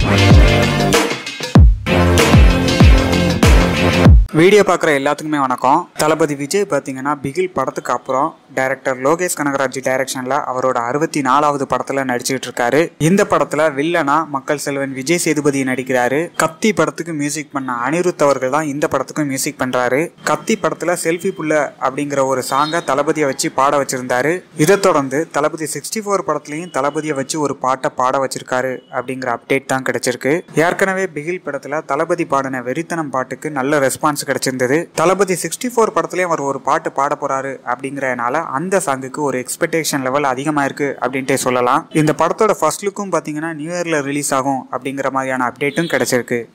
video பார்க்குற எல்லாத்துக்குமே வணக்கம் தளபதி விஜய் பார்த்தீங்கன்னா பிகில் படத்துக்கு அப்புறம் டைரக்டர் லோகேஷ் கனகராஜ் டைரக்ஷனில் அவரோட அறுபத்தி நாலாவது படத்தில் நடிச்சுட்டு இருக்காரு இந்த படத்தில் வில்லனா மக்கள் செல்வன் விஜய் சேதுபதி நடிக்கிறாரு கத்தி படத்துக்கு மியூசிக் பண்ண அனிருத் அவர்கள் தான் இந்த படத்துக்கும் மியூசிக் பண்றாரு கத்தி படத்தில் செல்ஃபி புள்ள அப்படிங்கிற ஒரு சாங்கை தளபதியை வச்சு பாட வச்சிருந்தாரு இதை தொடர்ந்து தளபதி சிக்ஸ்டி ஃபோர் படத்துலையும் தளபதியை வச்சு ஒரு பாட்டை பாட வச்சிருக்காரு அப்படிங்கிற அப்டேட் தான் கிடைச்சிருக்கு ஏற்கனவே பிகில் படத்தில் தளபதி பாடின வெறித்தனம் பாட்டுக்கு நல்ல ரெஸ்பான்ஸ் கிடைச்சிருந்தது தளபதி சிக்ஸ்டி ஃபோர் படத்துலயும் அவர் ஒரு பாட்டு பாட போறாரு அப்படிங்கறதுனால அந்த சாங்குக்கு ஒரு எக்ஸ்பெக்டேஷன் லெவல் அதிகமா இருக்கு அப்படின்ட்டே சொல்லலாம் இந்த படத்தோட ஃபர்ஸ்ட் லுக்கும் பாத்தீங்கன்னா நியூ இயர்ல ரிலீஸ் ஆகும் அப்படிங்கிற மாதிரியான அப்டேட்டும் கிடைச்சிருக்கு